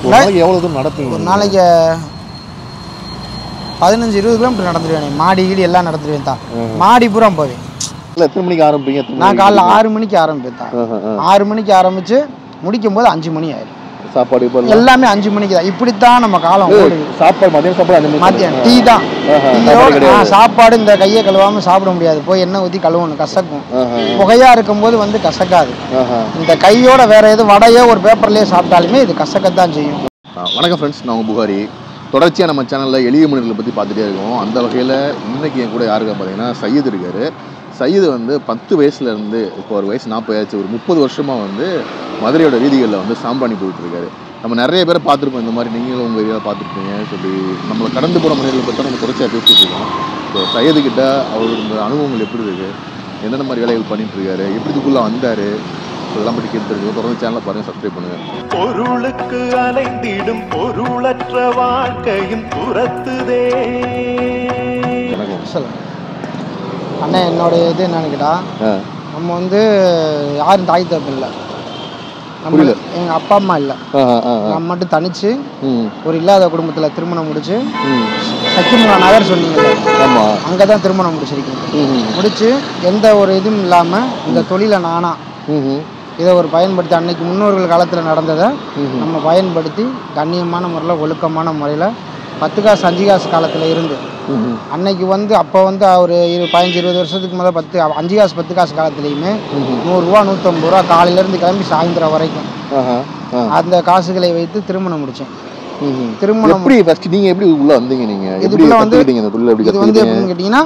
ஒரு நாளைக்கு எவ்வளோ தூரம் நடப்பீங்க ஒரு நாளைக்கு பதினஞ்சு இருபது கிலோமீட்டர் நடந்துருவேன் மாடி கீடி எல்லாம் நடந்துருவேன் தான் மாடி பூரா போவேன் இல்லை எத்தனை மணிக்கு ஆரம்பிப்பீங்க எத்தனை நான் மணிக்கு காலைல ஆறு மணிக்கு ஆரம்பிப்பேன் தான் ஆஹா, ஆ. ஆறு மணிக்கு ஆரம்பிச்சு முடிக்கும் போது அஞ்சு மணி ஆயிடும் சாப்பாடு இப்போ எல்லாமே அஞ்சு மணிக்கு தான் இப்படித்தான் நம்ம காலம் ஓடுது சாப்பாடு மதியம் சாப்பாடு அஞ்சு மணிக்கு மதியம் டீ தான் ஆஹா, டீயோ சாப்பாடு கிடையாது. ஆ, சாப்பாடு இந்த கையை கழுவாம சாப்பிட முடியாது போய் எண்ணெய் ஊற்றி கழுவணும் கசக்கும் ஆஹா, புகையா இருக்கும்போது வந்து கசக்காது ஆஹா. இந்த கையோட வேற எது வடையோ ஒரு பேப்பர்லயே சாப்பிட்டாலுமே இது கசக்கத்தான் செய்யும் ஆ, வணக்கம் ஃப்ரெண்ட்ஸ் நான் உங்கள் புகாரி தொடர்ச்சியாக நம்ம சேனலில் எளிய மனிதர்களை பற்றி பார்த்துட்டே இருக்கோம் அந்த வகையில் இன்னைக்கு என் கூட யாருக்கா பார்த்தீங்கன்னா சையது இருக்காரு சையது வந்து பத்து வயசுலேருந்து இப்போ ஒரு வயசு நாற்பது ஆச்சு ஒரு முப்பது வருஷமாக வந்து மதுரையோட வீதிகளில் வந்து சாம்பிராணி போயிட்டு இருக்காரு நம்ம நிறைய பேரை பார்த்துருப்போம் இந்த மாதிரி நீங்களும் உங்கள் ஏரியாவில் பார்த்துருப்பீங்க சொல்லி நம்மளை கடந்து போன மனிதர்களை பற்றி நம்ம தொடர்ச்சியாக பேசிட்டு இருக்கோம் ஸோ சையது கிட்ட அவர் இந்த அனுபவங்கள் எப்படி இருக்குது என்னென்ன மாதிரி வேலைகள் பண்ணிட்டு இருக்காரு எப்படி இதுக்குள்ளே வந்தார் இதெல்லாம் பற்றி கேட்டுருக்கோம் தொடர்ந்து சேனலை பாருங்கள் சப்ஸ்கிரைப் பண்ணுங்கள் பொருளுக்கு அலைந்திடும் பொருளற்ற வாழ்க்கையும் துரத்துதே வணக்கம் சொல்லுங்க அண்ணன் என்னோட இது என்னன்னு கேட்டா ஆ நம்ம வந்து யாரும் தாய் தப்பு இல்லை நம்ம புரியல. எங்க அப்பா அம்மா இல்லை ஆ ஆ ஆ நம்ம மட்டும் தனிச்சு ம் ஒரு இல்லாத குடும்பத்துல திருமணம் முடிச்சு ம் சக்கிமுலா நகர் சொன்னீங்கல்ல ஆமாம் அங்கே தான் திருமணம் முடிச்சிருக்கேன் ம் முடிச்சு எந்த ஒரு இதுவும் இல்லாம இந்த தொழிலை நானா ம் இதை ஒரு பயன்படுத்தி அன்னைக்கு முன்னோர்கள் காலத்தில் நடந்ததை ம்ஹும். நம்ம பயன்படுத்தி கண்ணியமான முறையில் ஒழுக்கமான முறையில் பத்து காசு அஞ்சு காசு காலத்தில் இருந்து ம் அன்னைக்கு வந்து அப்போ வந்து ஒரு இரு பதினஞ்சு இருபது வருஷத்துக்கு மேலே பத்து அஞ்சு காசு பத்து காசு காலத்துலேயுமே நூறுரூவா நூற்றம்பது ரூபா காலையிலேருந்து கிளம்பி சாயந்தரம் வரைக்கும் ஆஹா ஆ அந்த காசுகளை வைத்து திருமணம் முடித்தேன் ம்ஹும். திருமணம் எப்படி ஃபர்ஸ்ட் நீங்க எப்படி உள்ள வந்தீங்க நீங்க எப்படி இதுக்குள்ள வந்து- கத்துக்கிட்டீங்க இந்த தொழில் எப்படி இது வந்து கத்துக்கிட்டீங்க எப்படின்னு கேட்டிங்கன்னா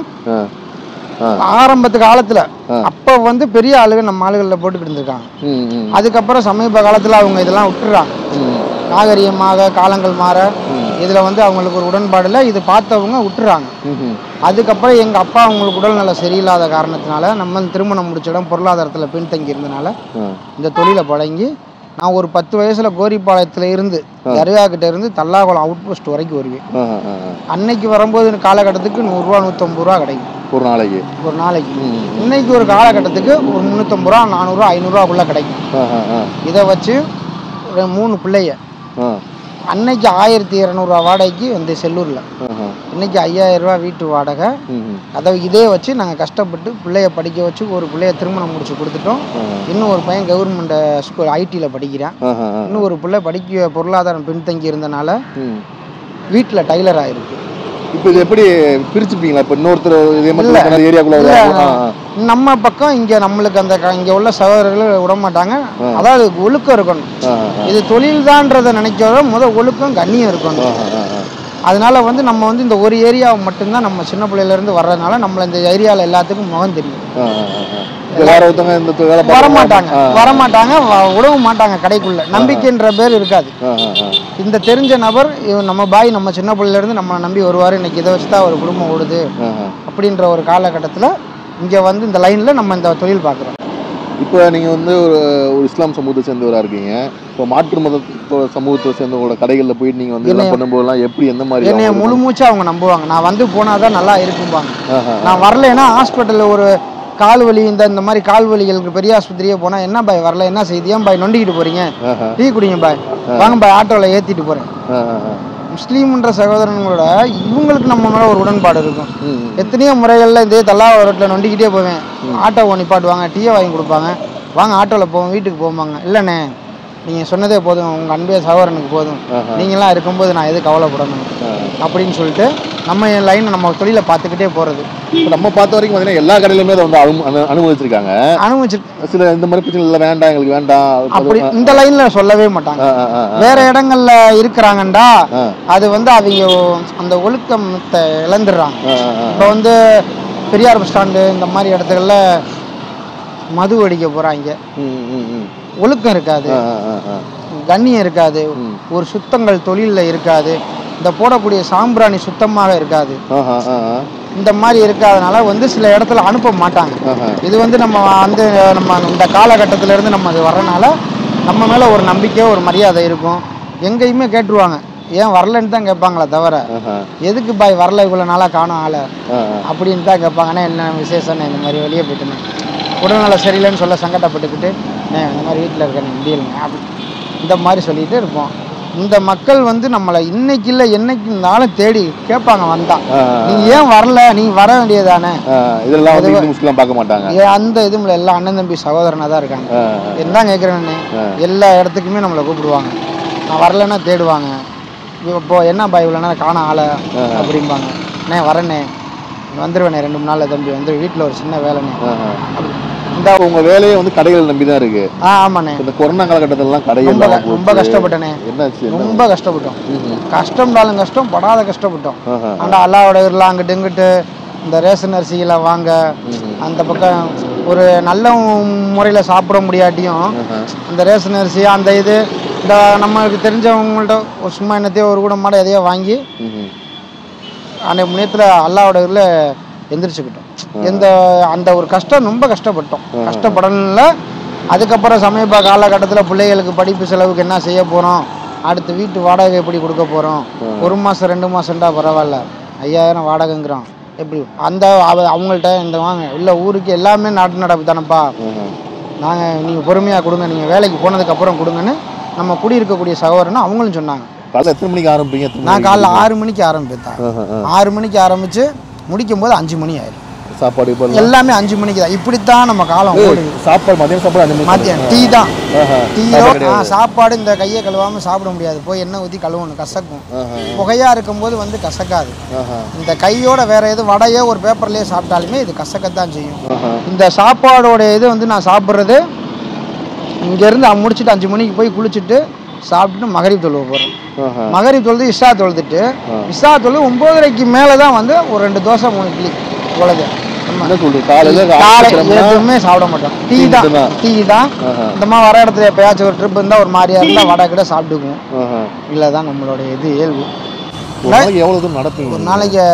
ஆ ஆ ஆரம்பத்து காலத்தில் ஆ. அப்போ வந்து பெரிய ஆளுங்க நம்ம ஆளுகளில் போட்டுக்கிட்டு இருந்திருக்காங்க ம் ம் அதுக்கப்புறம் சமீப காலத்தில் அவங்க இதெல்லாம் விட்டுறாங்க ம் நாகரிகமாக காலங்கள் மாற இதில் வந்து அவங்களுக்கு ஒரு உடன்பாடு இல்லை இது பார்த்தவங்க விட்டுறாங்க ம்ஹும். அதுக்கப்புறம் எங்கள் அப்பா அவங்களுக்கு உடல்நல சரியில்லாத காரணத்தினால நம்ம திருமணம் முடிச்ச இடம் பொருளாதாரத்தில் பின்தங்கி இருந்தனால ஆ இந்த தொழிலை பழங்கி நான் ஒரு பத்து வயசுல கோரிப்பாளையத்துல இருந்து தர்கா கிட்ட இருந்து தல்லாகுளம் அவுட் போஸ்ட் வரைக்கும் வருவேன் ஆஹா, ஆ, ஆ. அன்னைக்கு வரும்போது காலகட்டத்துக்கு நூறுரூவா நூற்றம்பது ரூபா கிடைக்கும் ஒரு நாளைக்கு ஒரு நாளைக்கு ம். இன்னைக்கு ஒரு காலகட்டத்துக்கு ஒரு முந்நூற்றம்பது ரூபா நானூறுரூவா ஐநூறுரூவாக்குள்ளே கிடைக்கும் ஆஹா, ஆ இதை வச்சு ஒரு மூணு பிள்ளைய ஆ அன்னைக்கு ஆயிரத்தி இரநூறுவா வாடகைக்கு வந்து செல்லூரில் ஆஹா. இன்னைக்கு ஐயாயிரம் ரூபா வீட்டு வாடகை ம்ஹும். அதை இதே வச்சு நாங்கள் கஷ்டப்பட்டு பிள்ளைய படிக்க வச்சு ஒரு பிள்ளைய திருமணம் முடிச்சு கொடுத்துட்டோம் ஆஹா. இன்னும் ஒரு பையன் கவர்மெண்ட் ஸ்கூல் ஐடியில் படிக்கிறான் ஆஹா, ஆ. இன்னும் ஒரு பிள்ளை படிக்க பொருளாதாரம் பின்தங்கி இருந்தனால ம். வீட்டில் டைலர் ஆயிருக்கு இப்போ இது எப்படி பிரிச்சுப்பீங்களா இப்போ இன்னொருத்தர் இதே இல்ல. மாதிரி ஏரியாக்குள்ள இல்ல, ஆ ஆ. நம்ம பக்கம் இங்கே நம்மளுக்கு அந்த க- இங்கே உள்ள சகோதரர்கள் விட மாட்டாங்க அதாவது ஒழுக்கம் இருக்கணும் ஆ, ஆ. இது தொழில் தான்றதை நினைக்கிறத முத ஒழுக்கம் கண்ணியம் இருக்கணும் ஆஹா, ஆ, ஆ. அதனால வந்து நம்ம வந்து இந்த ஒரு ஏரியாவை மட்டும்தான் நம்ம சின்ன பிள்ளையில இருந்து வர்றதுனால நம்மள இந்த ஏரியாவில் எல்லாத்துக்கும் முகம் தெரியும் ஆ, ஆ, ஆ, ஆ. இப்ப வேற ஒருத்தவங்க இந்த வேலை வர பார்க்கறாங்க. மாட்டாங்க ஆ, வர மாட்டாங்க வ- விடவும் மாட்டாங்க கடைக்குள்ள நம்பிக்கைன்ற பேர் இருக்காது ஆ, ஆ, ஆ. இந்த தெரிஞ்ச நபர் இவன் நம்ம பாய் நம்ம சின்ன பிள்ளையில இருந்து நம்மளை நம்பி வருவார் இன்னைக்கு இதை வச்சு தான் ஒரு குடும்பம் ஓடுது ஆஹா. அப்படின்ற ஒரு காலகட்டத்தில் இங்கே வந்து இந்த லைனில் நம்ம இந்த தொழில் பார்க்குறோம் இப்போ நீங்கள் வந்து ஒரு ஒரு இஸ்லாம் சமூகத்தை சேர்ந்தவராக இருக்கீங்க இப்போ மாற்று மத சமூகத்தை சேர்ந்தவங்களோட கடைகளில் போயிட்டு நீங்கள் வந்து இதெல்லாம் பண்ணும்போதெல்லாம் எப்படி எந்த மாதிரி என்னைய அவங்க- முழு மூச்சா அவங்க நம்புவாங்க நான் வந்து போனால் தான் நல்லா இருக்கும்பாங்க ஆஹா. நான் வரலைன்னா ஹாஸ்பிட்டலில் ஒரு கால் வலி இந்த இந்த மாதிரி கால் வலிகளுக்கு பெரிய ஆஸ்பத்திரியே போனால் என்ன பாய் வரல என்ன செய்தி ஏன் பாய் நொண்டிக்கிட்டு போகிறீங்க ஆஹா. டீ குடிங்க பாய் வாங்க பாய் ஆட்டோவில் ஏற்றிட்டு போகிறேன் ஆ, ஆ, ஆ. முஸ்லீம்ன்ற சகோதரங்களோட இவங்களுக்கு நம்ம மேலே ஒரு உடன்பாடு இருக்கும் ம், ம். எத்தனையோ முறைகளில் இதே தல்லா ரோட்டில் நொண்டிக்கிட்டே போவேன் ஆட்டோ நிப்பாட்டுவாங்க டீயை வாங்கி கொடுப்பாங்க வாங்க ஆட்டோவில் போவோம் வீட்டுக்கு போவாங்க இல்லைண்ணே நீங்கள் சொன்னதே போதும் உங்கள் அன்பே சகோதரனுக்கு போதும் ஆஹா. நீங்களாம் இருக்கும்போது நான் எது கவலைப்படணும் ஆ. அப்படின்னு சொல்லிட்டு நம்ம என் லைனை நம்ம தொழிலை பார்த்துக்கிட்டே போகிறது இப்போ நம்ம பார்த்த வரைக்கும் பார்த்தீங்கன்னா எல்லா கடையிலுமே அதை வந்து அனு- அனு- அனுமதிச்சிருக்காங்க அனுபவிச்சு சில இந்த மாதிரி பிரச்சனை இல்லை வேண்டாம் எங்களுக்கு வேண்டாம் அப்படி இந்த லைனில் சொல்லவே மாட்டாங்க ஆ, ஆ, ஆ, ஆ. வேற இடங்கள்ல இருக்கிறாங்கண்டா ஆ. அது வந்து அவங்க அந்த ஒழுக்கத்தை இழந்துடுறாங்க ஆ, ஆ, ஆ. இப்போ வந்து பெரியார் பஸ் ஸ்டாண்டு இந்த மாதிரி இடத்துகளில் மது அடிக்க போகிறாங்க ம், ம், ம். ஒழுக்கம் இருக்காது ஆ, ஆ, ஆ, ஆ. கண்ணியம் இருக்காது ம். ஒரு சுத்தங்கள் தொழிலில் இருக்காது இந்த போடக்கூடிய சாம்பிராணி சுத்தமாக இருக்காது ஆஹா, ஆ, ஆ. இந்த மாதிரி இருக்காதனால வந்து சில இடத்துல அனுப்ப மாட்டாங்க ஆஹா. இது வந்து நம்ம வந்து நம்ம இந்த காலகட்டத்தில இருந்து நம்ம அது வரனால நம்ம மேலே ஒரு நம்பிக்கை ஒரு மரியாதை இருக்கும் எங்கேயுமே கேட்டுருவாங்க ஏன் வரலன்னு தான் கேட்பாங்களே தவிர ஆஹா. எதுக்கு பாய் வரல இவ்வளோ நாளாக காணும் ஆளை ஆ, ஆ. அப்படின்னு தான் கேட்பாங்கண்ணே என்ன விசேஷம்னு இந்த மாதிரி வெளியே போயிட்டுனே உடல்நல சரியில்லைன்னு சொல்ல சங்கடப்பட்டுக்கிட்டு "அண்ணே, இந்த மாதிரி வீட்டில் இருக்கேன் முடியலைங்க அப்படி இந்த மாதிரி சொல்லிட்டு இருப்போம் இந்த மக்கள் வந்து நம்மளை இன்னைக்கு இல்லை என்னைக்கு இருந்தாலும் தேடி கேட்பாங்க வந்தா ஆ, நீ ஏன் வரல நீ வர வேண்டியதானே ஆ, இதெல்லாம் வந்து இந்து முஸ்லீம் பார்க்க மாட்டாங்க ஏன் அந்த இதுல எல்லாம் அண்ணன் தம்பி சகோதரனா தான் இருக்காங்க ஆ, என்ன கேட்குறேன்னு எல்லா இடத்துக்குமே நம்மளை கூப்பிடுவாங்க நான் வரலைன்னா தேடுவாங்க இப்போ என்ன பாய் இவ்வளோ நேரம் காண ஆளை அப்படிம்பாங்க அண்ணே வரேண்ணே வந்துருவேண்ணே ரெண்டு மூணு நாளில் தம்பி வந்து வீட்டில் ஒரு சின்ன வேலைண்ணே ஆ, ஆ. இந்த உங்க வேலையே வந்து கடைகள் நம்பி தான் இருக்கு ஆ ஆமாண்ணே இந்த கொரோனா காலகட்டத்திலலாம் கடைகள் ரொம்ப எல்லாம் க- ரொம்ப போச்சு. கஷ்டப்பட்டேனே என்னாச்சு என்ன? ரொம்ப கஷ்டப்பட்டோம் ம்ஹும். கஷ்டம்னாலும் கஷ்டம் படாத கஷ்டப்பட்டோம் ஆஹா. ஆனா அல்லாவோட ஊரில் அங்கிட்டு இங்கிட்டு இந்த ரேஷன் அரிசிகளை வாங்க அந்த பக்கம் ஒரு நல்ல முறையில் சாப்பிட முடியாட்டியும் ஆஹா. அந்த ரேஷன் அரிசி அந்த இது இந்த நம்மளுக்கு தெரிஞ்சவங்கள்ட்ட ஒரு சும்மா என்னத்தையோ ஒரு கூட மாட எதையோ வாங்கி ம்ஹும். அன்னைக்கு முன்னேத்தில் அல்லாவோட ஊரில் எந்திரிச்சுக்கிட்டோம் எந்த அந்த ஒரு கஷ்டம் ரொம்ப கஷ்டப்பட்டோம் கஷ்டப்படல அதுக்கப்புறம் சமீப காலகட்டத்தில் பிள்ளைகளுக்கு படிப்பு செலவுக்கு என்ன செய்ய போகிறோம் அடுத்து வீட்டு வாடகை எப்படி கொடுக்க போகிறோம் ஒரு மாதம் ரெண்டு மாதம்டா பரவாயில்ல ஐயாயிரம் வாடகைங்கிறோம் எப்படி அந்த அவ- அவங்கள்ட்ட இந்த வாங்க இல்லை ஊருக்கு எல்லாமே நாட்டு நடப்பு தானப்பா ஆஹா. நாங்கள் நீங்கள் பொறுமையாக கொடுங்க நீங்கள் வேலைக்கு போனதுக்கப்புறம் கொடுங்கன்னு நம்ம குடியிருக்கக்கூடிய சகோதரன்னு அவங்களும் சொன்னாங்க காலைல எத்தனை மணிக்கு ஆரம்பிப்பீங்க எத்தனை நான் மணிக்கு காலைல ஆறு மணிக்கு ஆரம்பித்தேன் ஆஹா, ஆ. ஆறு மணிக்கு ஆரம்பித்து முடிக்கும் போது அஞ்சு மணி ஆயிடும் சாப்பாடு இப்போ எல்லாமே அஞ்சு மணிக்கு தான் இப்படித்தான் நம்ம காலம் ஓடுது சாப்பாடு மதியம் சாப்பாடு அஞ்சு மணிக்கு மதியம் டீ தான் ஆஹா. டீயோ சாப்பாடு ஆ, கிடையாது. சாப்பாடு இந்த கையை கழுவாம சாப்பிட முடியாது போய் எண்ணெய் ஊற்றி கழுவணும் கசக்கும் ஆஹா. புகையா இருக்கும்போது வந்து கசக்காது ஆஹா. இந்த கையோட வேற எது வடையோ ஒரு பேப்பர்லயே சாப்பிட்டாலுமே இது கசக்கத்தான் செய்யும் ஆஹா. இந்த சாப்பாடோட இது வந்து நான் சாப்பிட்றது இங்கேருந்து முடிச்சுட்டு அஞ்சு மணிக்கு போய் குளிச்சுட்டு சாப்பிட்டுட்டு மகரிப் தொழுவ போகிறோம் ஆஹா. மகரிப் தொழுது இஷா தொழுதுட்டு இஷா தொழுது ஒம்போதரைக்கு மேலே தான் வந்து ஒரு ரெண்டு தோசை மூணு இட்லி இவ்வளோது என்ன சொல்றது காலையில காலை ஆரம்பிக்கிறோம்னா, எதுவுமே சாப்பிட மாட்டோம் டீ தான் மட்டும்தான். டீ தான் ஆஹா. இந்த மாதிரி வர இடத்துல எப்பயாச்சும் ஒரு ட்ரிப் இருந்தால் ஒரு மாதிரியா இருந்தால் வடை கிட்ட சாப்பிட்டுக்குவோம் ஆஹா. இல்லை தான் நம்மளுடைய இது இயல்பு ஒரு நாளைக்கு எவ்வளவு தூரம் நடப்பீங்க ஒரு நாளைக்கு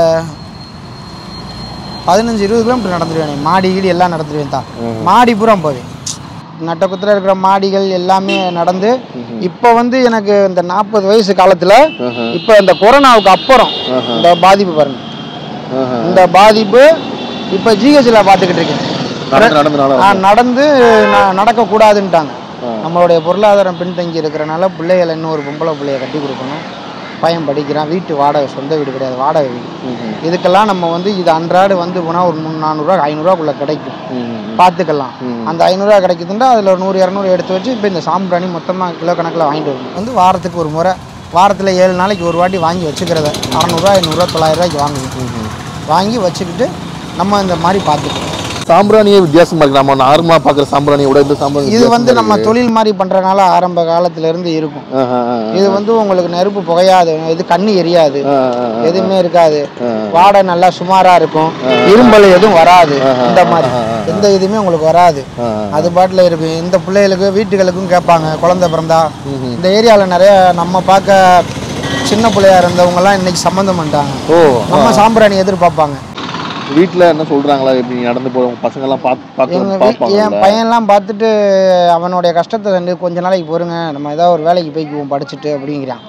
பதினஞ்சு இருபது கிலோமீட்டர் நடந்துருவேன் மாடி கீடி எல்லாம் நடந்துருவேன் தான் மாடி பூரா போவேன் நட்டக்குத்தில் இருக்கிற மாடிகள் எல்லாமே நடந்து இப்போ வந்து எனக்கு இந்த நாற்பது வயசு காலத்தில் ஆஹா. இப்போ இந்த கொரோனாவுக்கு அப்புறம் இந்த பாதிப்பு பாருங்க ஆஹா. இந்த பாதிப்பு இப்போ ஜிஹெச்சில் பார்த்துக்கிட்டு இருக்கேன் நடந்து நடந்து நடந்து நான் நடந்து நான் நடக்கக்கூடாதுன்ட்டாங்க நம்மளுடைய பொருளாதாரம் பின்தங்கி இருக்கிறனால பிள்ளைகளை இன்னும் ஒரு பொம்பளை பிள்ளைய கட்டி கொடுக்கணும் பையன் படிக்கிறான் வீட்டு வாடகை சொந்த வீடு கிடையாது வாடகை வீடு இதுக்கெல்லாம் நம்ம வந்து இது அன்றாடு வந்து போனால் ஒரு முந்நூறு நானூறுரூவா ஐநூறுரூவாக்குள்ளே கிடைக்கும் பார்த்துக்கலாம் அந்த ஐநூறுரூவா கிடைக்குதுன்னா அதில் ஒரு நூறு இரநூறு எடுத்து வச்சு இப்போ இந்த சாம்பிராணி மொத்தமாக கிலோ கணக்கில் வாங்கிட்டு வரணும் வந்து வாரத்துக்கு ஒரு முறை வாரத்தில் ஏழு நாளைக்கு ஒரு வாட்டி வாங்கி வச்சுக்கிறத அறநூறுவா ஐநூறுரூவா தொள்ளாயிரரூவாய்க்கு வாங்குவோம் வாங்கி வச்சுக்கிட்டு நம்ம இந்த மாதிரி பார்த்துக்கணும் சாம்பிராணியே வித்தியாசமா இருக்கு நம்ம நார்மலா பாக்குற சாம்பிராணியை விட இந்த சாம்பிராணி இது வந்து நம்ம தொழில் மாதிரி பண்ணுறனால ஆரம்ப காலத்துல இருந்து இருக்கும் ஆஹா, ஆஹா. இது வந்து உங்களுக்கு நெருப்பு புகையாது இது கண்ணு எரியாது ஆஹா, ஆஹா. எதுவுமே இருக்காது வாடை நல்லா சுமாரா இருக்கும் இரும்பல் எதுவும் வராது இந்த மாதிரி எந்த இதுவுமே உங்களுக்கு வராது ஆஹா. அது பாட்டில் இருக்கு இந்த பிள்ளைகளுக்கு வீட்டுகளுக்கும் கேட்பாங்க குழந்தை பிறந்தா இந்த ஏரியாவில் நிறைய நம்ம பார்க்க சின்ன பிள்ளையா இருந்தவங்கலாம் இன்னைக்கு சம்மந்தம் பண்ணிட்டாங்க ஓ நம்ம சாம்பிராணி எதிர்பார்ப்பாங்க வீட்ல என்ன சொல்றாங்களா இப்படி நடந்து போறவங்க பசங்க எல்லாம் பார்த்து பார்த்து எங்க வீ- பார்ப்பாங்க என் பையன்லாம் பார்த்துட்டு அவனுடைய கஷ்டத்தை கண்டு கொஞ்ச நாளைக்கு பொறுங்க நம்ம ஏதாவது ஒரு வேலைக்கு போய்க்குவோம் படிச்சுட்டு அப்படிங்கிறான்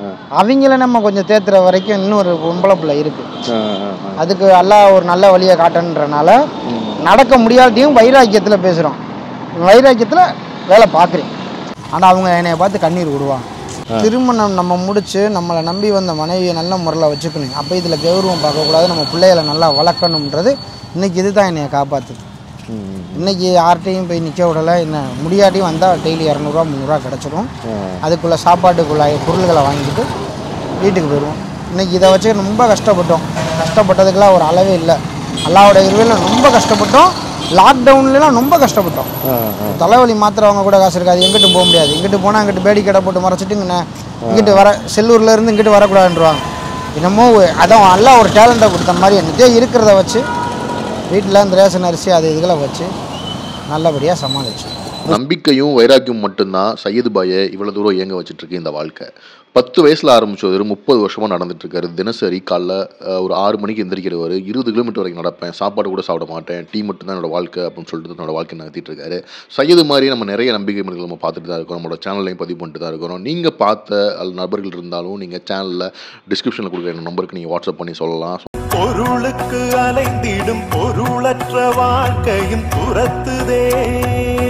அவங்கள நம்ம கொஞ்சம் தேத்துற வரைக்கும் இன்னும் ஒரு பொம்பளை பிள்ளை இருக்கு அதுக்கு எல்லாம் ஒரு நல்ல வழியை காட்டன்றனால நடக்க முடியாட்டியும் வைராக்கியத்தில் பேசுகிறோம் வைராக்கியத்தில் வேலை பார்க்குறேன் ஆனால் அவங்க என்னைய பார்த்து கண்ணீர் விடுவாங்க திருமணம் நம்ம முடிச்சு நம்மளை நம்பி வந்த மனைவியை நல்ல முறையில் வச்சுக்கணும் அப்போ இதில் கௌரவம் பார்க்கக்கூடாது நம்ம பிள்ளைகளை நல்லா வளர்க்கணுன்றது இன்னைக்கு இதுதான் என்னைய காப்பாற்றுது இன்னைக்கு யார்கிட்டையும் போய் நிற்க விடலை என்ன முடியாட்டியும் வந்தால் டெய்லி இரநூறுவா முந்நூறுரூவா கிடச்சிரும் அதுக்குள்ள சாப்பாட்டுக்குள்ள பொருள்களை வாங்கிட்டு வீட்டுக்கு போயிடுவோம் இன்னைக்கு இதை வச்சு ரொம்ப கஷ்டப்பட்டோம் கஷ்டப்பட்டதுக்கெல்லாம் ஒரு அளவே இல்லை அல்லாவோட இருவையில் ரொம்ப கஷ்டப்பட்டோம் லாக்டவுன்லாம் ரொம்ப கஷ்டப்பட்டோம் தலைவலி மாத்திரவங்க கூட காசு இருக்காது எங்கிட்டும் போக முடியாது இங்கிட்டு போனால் அங்கிட்டு பேடி கடை போட்டு மறைச்சிட்டு இங்கே இங்கிட்டு வர செல்லூர்ல இருந்து இங்கிட்டு வரக்கூடாதுன்றவாங்க என்னமோ ஒரு- அதான் எல்லாம் ஒரு டேலண்ட்டை கொடுத்த மாதிரி என்னத்தையோ இருக்கிறத வச்சு வீட்டில் இந்த ரேஷன் அரிசி அது இதுகளை வச்சு நல்லபடியாக சமாளிச்சு நம்பிக்கையும் வைராக்கியம் மட்டும்தான் சையது பாயை இவ்வளவு தூரம் இயங்க வச்சுட்டு இருக்கு இந்த வாழ்க்கை பத்து வயசுல ஆரம்பிச்சவர் முப்பது வருஷமா நடந்துட்டு இருக்காரு தினசரி காலைல அஹ், ஒரு ஆறு மணிக்கு எந்திரிக்கிறவர் இருபது கிலோமீட்டர் வரைக்கும் நடப்பேன் சாப்பாடு கூட சாப்பிட மாட்டேன் டீ மட்டும் தான் என்னோட வாழ்க்கை அப்படின்னு சொல்லிட்டு என்னோட வாழ்க்கை நடத்திட்டு இருக்காரு சையது மாதிரி நம்ம நிறைய நம்பிக்கை மனிதர்கள் நம்ம பார்த்துட்டு தான் இருக்கோம் நம்மளோட சேனல்லையும் பதிவு பண்ணிட்டு தான் இருக்கிறோம் நீங்க பார்த்த அல்ல நபர்கள் இருந்தாலும் நீங்க சேனல்ல டிஸ்கிரிப்ஷனில் கொடுக்குற நம்பருக்கு நீங்க வாட்ஸ்அப் பண்ணி சொல்லலாம் பொருளுக்கு அலைந்திடும் பொருளற்ற வாழ்க்கையும் துரத்துதே